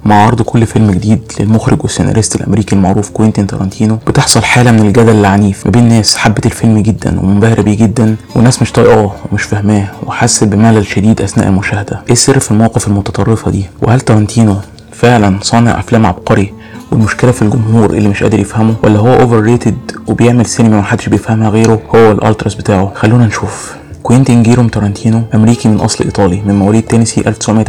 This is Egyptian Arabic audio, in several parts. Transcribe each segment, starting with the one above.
مع عرض كل فيلم جديد للمخرج والسيناريست الامريكي المعروف كوينتين تارانتينو بتحصل حاله من الجدل العنيف ما بين ناس حبت الفيلم جدا ومنبهره بيه جدا وناس مش طايقاه ومش فاهماه وحست بملل شديد اثناء المشاهده ايه السر في المواقف المتطرفه دي وهل تارانتينو فعلا صانع افلام عبقري والمشكله في الجمهور اللي مش قادر يفهمه ولا هو اوفر ريتد وبيعمل سينما محدش بيفهمها غيره هو الالتراس بتاعه خلونا نشوف كوينتين جيروم تارانتينو أمريكي من أصل إيطالي من مواليد تينيسي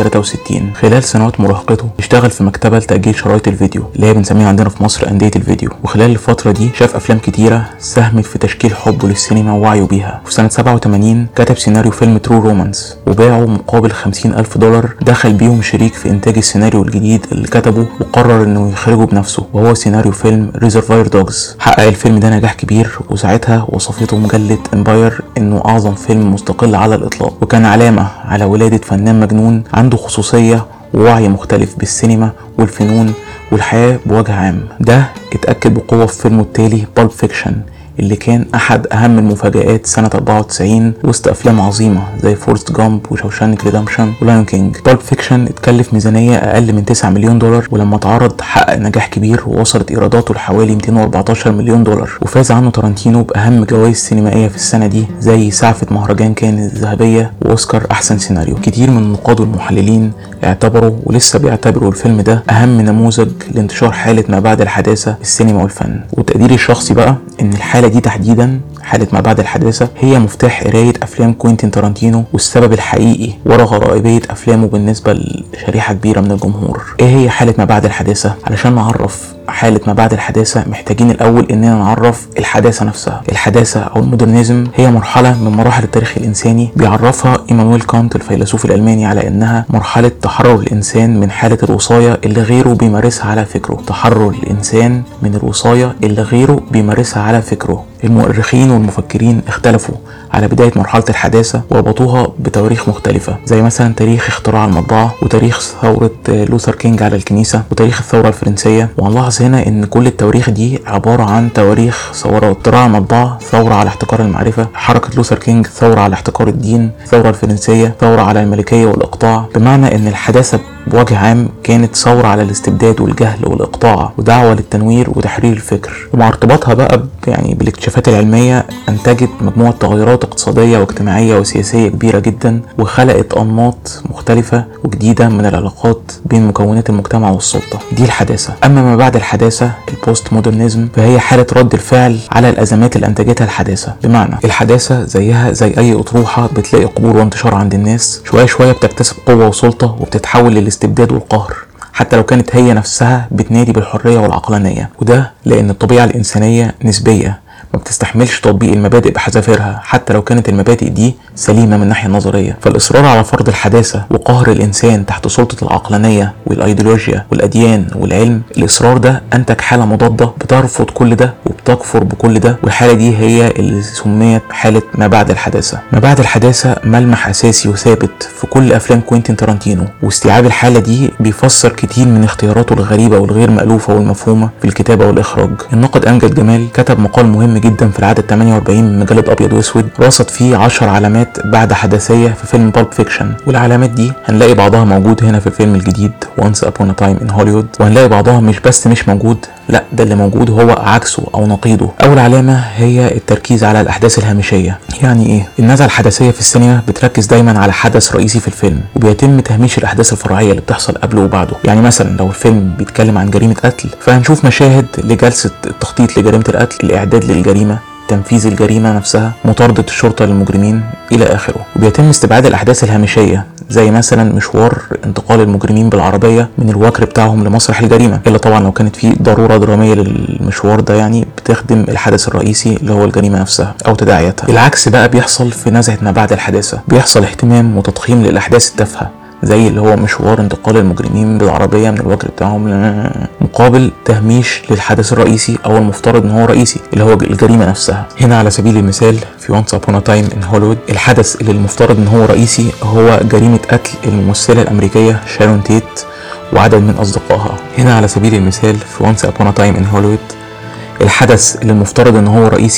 1963 خلال سنوات مراهقته اشتغل في مكتبة لتأجيل شرايط الفيديو اللي هي بنسميها عندنا في مصر أندية الفيديو وخلال الفترة دي شاف أفلام كتيرة ساهمت في تشكيل حبه للسينما ووعيه بيها وفي سنة 87 كتب سيناريو فيلم ترو رومانس وباعه مقابل 50 ألف دولار دخل بيهم شريك في إنتاج السيناريو الجديد اللي كتبه وقرر إنه يخرجه بنفسه وهو سيناريو فيلم ريزرفاير دوجز حقق الفيلم ده نجاح كبير وساعتها وصفته مجلة امباير إنه أعظم فيلم مستقل على الإطلاق وكان علامة على ولادة فنان مجنون عنده خصوصية ووعي مختلف بالسينما والفنون والحياة بوجه عام ده اتأكد بقوة في فيلمه التالي بالب فيكشن اللي كان أحد أهم المفاجآت سنة 94 وسط أفلام عظيمة زي فورست جامب وشوشانك ريدمشن ولايون كينج بالب فيكشن اتكلف ميزانية أقل من 9 مليون دولار ولما اتعرض حقق نجاح كبير ووصلت إيراداته لحوالي 214 مليون دولار وفاز عنه تارانتينو بأهم جوائز سينمائية في السنة دي زي سعفة مهرجان كان الذهبية وأوسكار أحسن سيناريو كتير من النقاد والمحللين اعتبروا ولسه بيعتبروا الفيلم ده أهم نموذج لانتشار حالة ما بعد الحداثة في السينما والفن وتقديري الشخصي بقى إن الحالة دي تحديدا حالة ما بعد الحداثة هي مفتاح قراية أفلام كوينتين تارانتينو والسبب الحقيقي ورا غرائبية أفلامه بالنسبة لشريحة كبيرة من الجمهور إيه هي حالة ما بعد الحداثة؟ علشان نعرف حالة ما بعد الحداثة محتاجين الأول إننا نعرف الحداثة نفسها الحداثة أو المودرنيزم هي مرحلة من مراحل التاريخ الإنساني بيعرفها إيمانويل كانت الفيلسوف الألماني على إنها مرحلة تحرر الإنسان من حالة الوصاية اللي غيره بيمارسها على فكره تحرر الإنسان من الوصاية اللي غيره بيمارسها على فكره المؤرخين والمفكرين اختلفوا على بداية مرحلة الحداثة وربطوها بتواريخ مختلفة زي مثلا تاريخ اختراع المطبعة وتاريخ ثورة لوثر كينج على الكنيسة وتاريخ الثورة الفرنسية وهنلاحظ هنا ان كل التواريخ دي عبارة عن تواريخ ثورات اختراع المطبعة ثورة على احتكار المعرفة حركة لوثر كينج ثورة على احتكار الدين الثورة الفرنسية ثورة على الملكية والإقطاع بمعنى ان الحداثة بوجه عام كانت ثورة على الاستبداد والجهل والإقطاع ودعوة للتنوير وتحرير الفكر ومع ارتباطها بقى يعني بالاكتشافات العلمية أنتجت مجموعة تغيرات اقتصادية واجتماعية وسياسية كبيرة جدا وخلقت أنماط مختلفة وجديدة من العلاقات بين مكونات المجتمع والسلطة دي الحداثة أما ما بعد الحداثة البوست مودرنزم فهي حالة رد الفعل على الأزمات اللي أنتجتها الحداثة بمعنى الحداثة زيها زي أي أطروحة بتلاقي قبول وانتشار عند الناس شوية شوية بتكتسب قوة وسلطة وبتتحول للاستبداد والقهر حتى لو كانت هي نفسها بتنادي بالحرية والعقلانية وده لأن الطبيعة الإنسانية نسبية ما بتستحملش تطبيق المبادئ بحذافيرها حتى لو كانت المبادئ دي سليمة من الناحية النظرية فالإصرار على فرض الحداثة وقهر الإنسان تحت سلطة العقلانية والأيديولوجيا والأديان والعلم الإصرار ده أنتج حالة مضادة بترفض كل ده وبتكفر بكل ده والحالة دي هي اللي سميت حالة ما بعد الحداثة ما بعد الحداثة ملمح أساسي وثابت في كل أفلام كوينتين تارانتينو واستيعاب الحالة دي بيفسر كتير من اختياراته الغريبة والغير مألوفة والمفهومة في الكتابة والإخراج الناقد أمجد جمال كتب مقال مهم جدا في العدد 48 من مجلة أبيض وأسود رصد فيه 10 علامات بعد حداثية في فيلم بالب فيكشن والعلامات دي هنلاقي بعضها موجود هنا في الفيلم الجديد وانس ابون تايم ان هوليوود وهنلاقي بعضها مش بس مش موجود لا ده اللي موجود هو عكسه او نقيضه اول علامه هي التركيز على الاحداث الهامشيه يعني ايه النزعه الحداثيه في السينما بتركز دايما على حدث رئيسي في الفيلم وبيتم تهميش الاحداث الفرعيه اللي بتحصل قبله وبعده يعني مثلا لو الفيلم بيتكلم عن جريمه قتل فهنشوف مشاهد لجلسه التخطيط لجريمه القتل الاعداد للجريمه تنفيذ الجريمة نفسها مطاردة الشرطة للمجرمين إلى آخره وبيتم استبعاد الأحداث الهامشية زي مثلا مشوار انتقال المجرمين بالعربية من الوكر بتاعهم لمسرح الجريمة إلا طبعا لو كانت في ضرورة درامية للمشوار ده يعني بتخدم الحدث الرئيسي اللي هو الجريمة نفسها أو تداعياتها العكس بقى بيحصل في نزعة ما بعد الحداثة بيحصل اهتمام وتضخيم للأحداث التافهة زي اللي هو مشوار انتقال المجرمين بالعربية من الوكر بتاعهم مقابل تهميش للحدث الرئيسي أو المفترض إن هو رئيسي اللي هو الجريمة نفسها هنا على سبيل المثال في وانس أبون تايم إن هوليوود الحدث اللي المفترض إن هو رئيسي هو جريمة قتل الممثلة الأمريكية شارون تيت وعدد من أصدقائها هنا على سبيل المثال في وانس أبون تايم إن هوليوود الحدث اللي المفترض إن هو رئيسي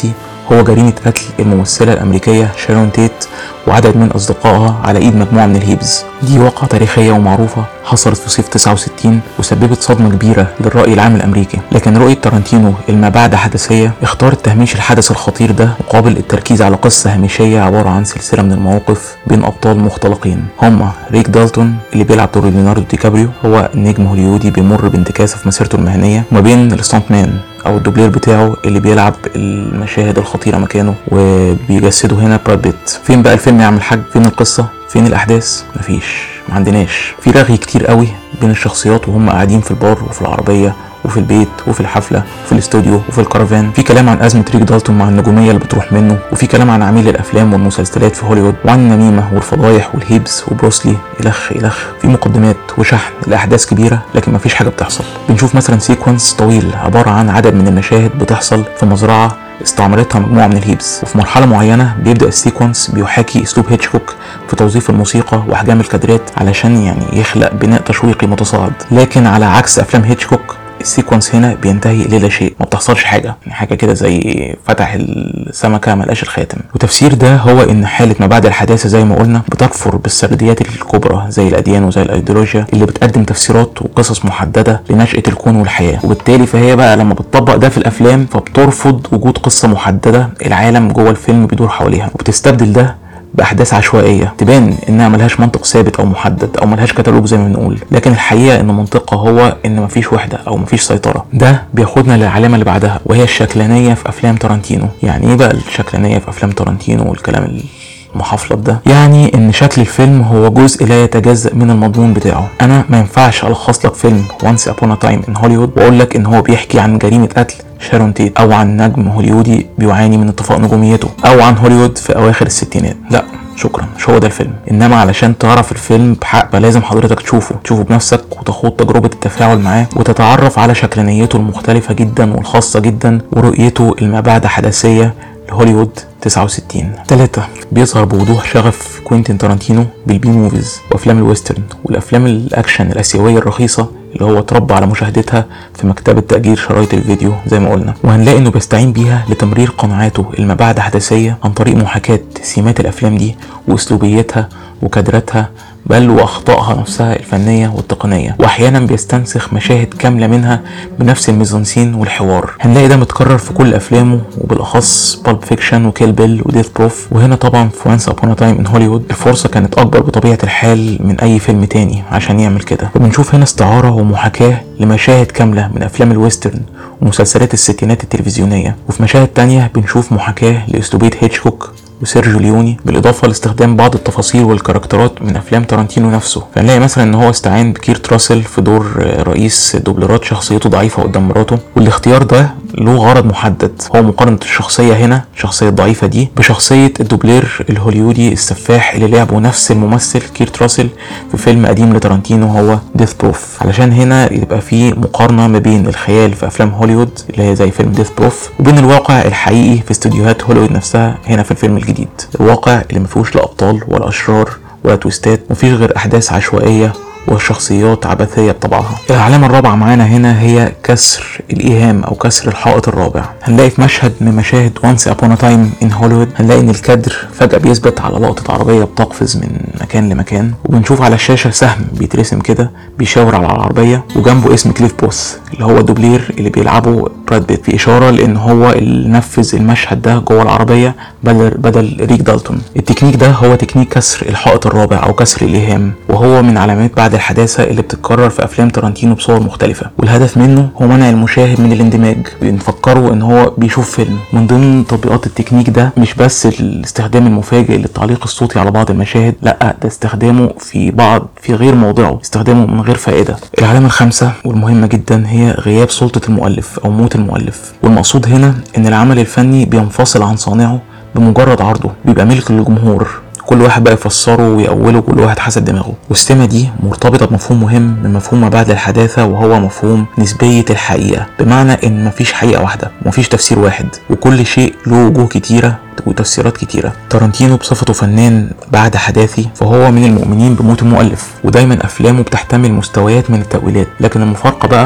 هو جريمة قتل الممثلة الأمريكية شارون تيت وعدد من أصدقائها على إيد مجموعة من الهيبز دي واقعة تاريخية ومعروفة حصلت في صيف 69 وسببت صدمة كبيرة للرأي العام الأمريكي لكن رؤية تارانتينو الما بعد حدثية اختارت تهميش الحدث الخطير ده مقابل التركيز على قصة هامشية عبارة عن سلسلة من المواقف بين أبطال مختلقين هما ريك دالتون اللي بيلعب دور ليوناردو دي كابريو هو نجم هوليودي بيمر بانتكاسة في مسيرته المهنية وما بين الستانت مان او الدوبلير بتاعه اللي بيلعب المشاهد الخطيره مكانه وبيجسده هنا براد بيت فين بقى الفيلم يا عم الحاج فين القصه فين الاحداث مفيش ما عندناش في رغي كتير قوي بين الشخصيات وهم قاعدين في البار وفي العربيه وفي البيت وفي الحفله وفي الاستوديو وفي الكرفان في كلام عن ازمه ريك دالتون مع النجوميه اللي بتروح منه وفي كلام عن عميل الافلام والمسلسلات في هوليوود وعن النميمه والفضايح والهيبس وبروسلي الخ الخ في مقدمات وشحن لاحداث كبيره لكن مفيش حاجه بتحصل بنشوف مثلا سيكونس طويل عباره عن عدد من المشاهد بتحصل في مزرعه استعملتها مجموعة من الهيبس وفي مرحلة معينة بيبدأ السيكونس بيحاكي أسلوب هيتشكوك في توظيف الموسيقى وأحجام الكادرات علشان يعني يخلق بناء تشويقي متصاعد لكن على عكس أفلام هيتشكوك السيكونس هنا بينتهي للا شيء ما بتحصلش حاجه يعني حاجه كده زي فتح السمكه ما لقاش الخاتم وتفسير ده هو ان حاله ما بعد الحداثه زي ما قلنا بتكفر بالسرديات الكبرى زي الاديان وزي الايديولوجيا اللي بتقدم تفسيرات وقصص محدده لنشاه الكون والحياه وبالتالي فهي بقى لما بتطبق ده في الافلام فبترفض وجود قصه محدده العالم جوه الفيلم بيدور حواليها وبتستبدل ده باحداث عشوائيه تبان انها ملهاش منطق ثابت او محدد او ملهاش كتالوج زي ما بنقول لكن الحقيقه ان منطقها هو ان مفيش وحده او مفيش سيطره ده بياخدنا للعلامه اللي بعدها وهي الشكلانيه في افلام تارانتينو يعني ايه بقى الشكلانيه في افلام تارانتينو والكلام محافلط ده يعني ان شكل الفيلم هو جزء لا يتجزا من المضمون بتاعه انا ما ينفعش الخص لك فيلم وانس ابون تايم ان هوليوود واقول لك ان هو بيحكي عن جريمه قتل شارون تيت او عن نجم هوليودي بيعاني من انطفاء نجوميته او عن هوليوود في اواخر الستينات لا شكرا مش هو ده الفيلم انما علشان تعرف الفيلم بحق لازم حضرتك تشوفه تشوفه بنفسك وتخوض تجربة التفاعل معاه وتتعرف على شكلانيته المختلفة جدا والخاصة جدا ورؤيته الما بعد حداثية لهوليوود 69 ثلاثة بيظهر بوضوح شغف كوينتين تارانتينو بالبي موفيز وافلام الويسترن والافلام الاكشن الاسيويه الرخيصه اللي هو اتربى على مشاهدتها في مكتبة تأجير شرايط الفيديو زي ما قلنا وهنلاقي انه بيستعين بيها لتمرير قناعاته الما بعد حداثية عن طريق محاكاة سمات الافلام دي واسلوبيتها وكادراتها بل واخطائها نفسها الفنيه والتقنيه واحيانا بيستنسخ مشاهد كامله منها بنفس الميزانسين والحوار هنلاقي ده متكرر في كل افلامه وبالاخص بالب فيكشن وكيل بيل وديث بروف وهنا طبعا في وانس ابون تايم ان هوليوود الفرصه كانت اكبر بطبيعه الحال من اي فيلم تاني عشان يعمل كده وبنشوف هنا استعاره ومحاكاه لمشاهد كامله من افلام الويسترن ومسلسلات الستينات التلفزيونيه وفي مشاهد تانية بنشوف محاكاه لاسلوبيه هيتشكوك وسيرجيو ليوني بالاضافه لاستخدام بعض التفاصيل والكاركترات من افلام تارانتينو نفسه فنلاقي مثلا ان هو استعان بكيرت راسل في دور رئيس دوبلرات شخصيته ضعيفه قدام مراته والاختيار ده له غرض محدد هو مقارنه الشخصيه هنا الشخصيه الضعيفه دي بشخصيه الدوبلير الهوليودي السفاح اللي لعبه نفس الممثل كيرت راسل في فيلم قديم لتارانتينو هو ديث بروف علشان هنا يبقى في مقارنه ما بين الخيال في افلام هوليوود اللي هي زي فيلم ديث بروف وبين الواقع الحقيقي في استوديوهات هوليوود نفسها هنا في الفيلم الجديد الواقع اللي مفيهوش لا ابطال ولا اشرار ولا تويستات مفيش غير احداث عشوائيه وشخصيات عبثية بطبعها العلامة الرابعة معانا هنا هي كسر الإيهام أو كسر الحائط الرابع هنلاقي في مشهد من مشاهد وانس أبون تايم إن هوليوود هنلاقي إن الكادر فجأة بيثبت على لقطة عربية بتقفز من مكان لمكان وبنشوف على الشاشة سهم بيترسم كده بيشاور على العربية وجنبه اسم كليف بوس اللي هو الدوبلير اللي بيلعبه براد بيت في إشارة لأن هو اللي نفذ المشهد ده جوه العربية بدل بدل ريك دالتون التكنيك ده هو تكنيك كسر الحائط الرابع أو كسر الإيهام وهو من علامات بعد الحداثة اللي بتتكرر في أفلام تارانتينو بصور مختلفة والهدف منه هو منع المشاهد من الاندماج بنفكره إن هو بيشوف فيلم من ضمن تطبيقات التكنيك ده مش بس الاستخدام المفاجئ للتعليق الصوتي على بعض المشاهد لا ده استخدامه في بعض في غير موضعه استخدامه من غير فائدة العلامة الخامسة والمهمة جدا هي غياب سلطة المؤلف أو موت المؤلف والمقصود هنا إن العمل الفني بينفصل عن صانعه بمجرد عرضه بيبقى ملك للجمهور كل واحد بقى يفسره ويأوله كل واحد حسب دماغه والسمة دي مرتبطة بمفهوم مهم من مفهوم ما بعد الحداثة وهو مفهوم نسبية الحقيقة بمعنى ان مفيش حقيقة واحدة مفيش تفسير واحد وكل شيء له وجوه كتيرة وتفسيرات كتيرة تارانتينو بصفته فنان بعد حداثي فهو من المؤمنين بموت المؤلف ودايما افلامه بتحتمل مستويات من التأويلات لكن المفارقة بقى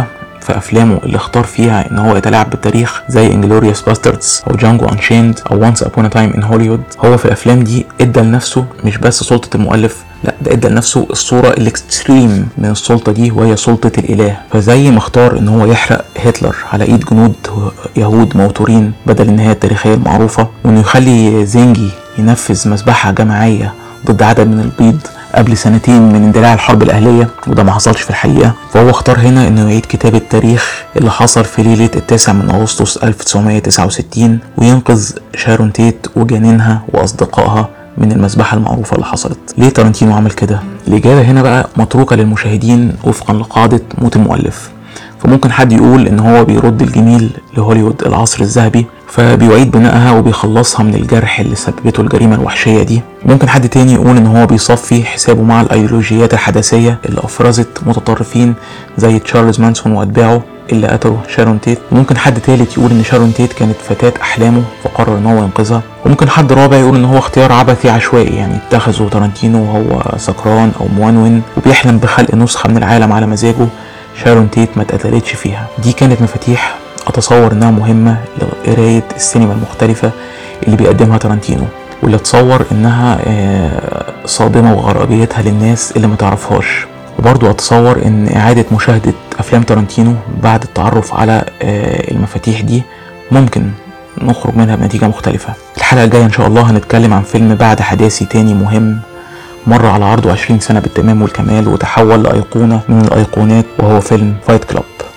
في افلامه اللي اختار فيها ان هو يتلاعب بالتاريخ زي انجلوريوس باستردز او جانجو انشيند او وانس ابون تايم ان هوليوود هو في الافلام دي ادى لنفسه مش بس سلطه المؤلف لا ده ادى لنفسه الصوره الاكستريم من السلطه دي وهي سلطه الاله فزي ما اختار ان هو يحرق هتلر على ايد جنود يهود موتورين بدل النهايه التاريخيه المعروفه وانه يخلي زنجي ينفذ مذبحه جماعيه ضد عدد من البيض قبل سنتين من اندلاع الحرب الأهلية وده ما حصلش في الحقيقة فهو اختار هنا انه يعيد كتابة التاريخ اللي حصل في ليلة التاسع من أغسطس 1969 وينقذ شارون تيت وجنينها وأصدقائها من المذبحة المعروفة اللي حصلت ليه تارانتينو عمل كده؟ الإجابة هنا بقى متروكة للمشاهدين وفقا لقاعدة موت المؤلف فممكن حد يقول ان هو بيرد الجميل لهوليوود العصر الذهبي فبيعيد بنائها وبيخلصها من الجرح اللي سببته الجريمة الوحشية دي ممكن حد تاني يقول ان هو بيصفي حسابه مع الايديولوجيات الحداثية اللي افرزت متطرفين زي تشارلز مانسون واتباعه اللي قتلوا شارون تيت وممكن حد تالت يقول ان شارون تيت كانت فتاة احلامه فقرر ان هو ينقذها وممكن حد رابع يقول ان هو اختيار عبثي عشوائي يعني اتخذه تارانتينو وهو سكران او مونون وبيحلم بخلق نسخة من العالم على مزاجه شارون تيت ما اتقتلتش فيها دي كانت مفاتيح اتصور انها مهمة لقراية السينما المختلفة اللي بيقدمها تارانتينو واللي اتصور انها صادمة وغرابيتها للناس اللي ما تعرفهاش وبرضو اتصور ان اعادة مشاهدة افلام تارانتينو بعد التعرف على المفاتيح دي ممكن نخرج منها بنتيجة مختلفة الحلقة الجاية ان شاء الله هنتكلم عن فيلم بعد حداثي تاني مهم مر على عرضه 20 سنة بالتمام والكمال وتحول لأيقونة من الأيقونات وهو فيلم فايت كلاب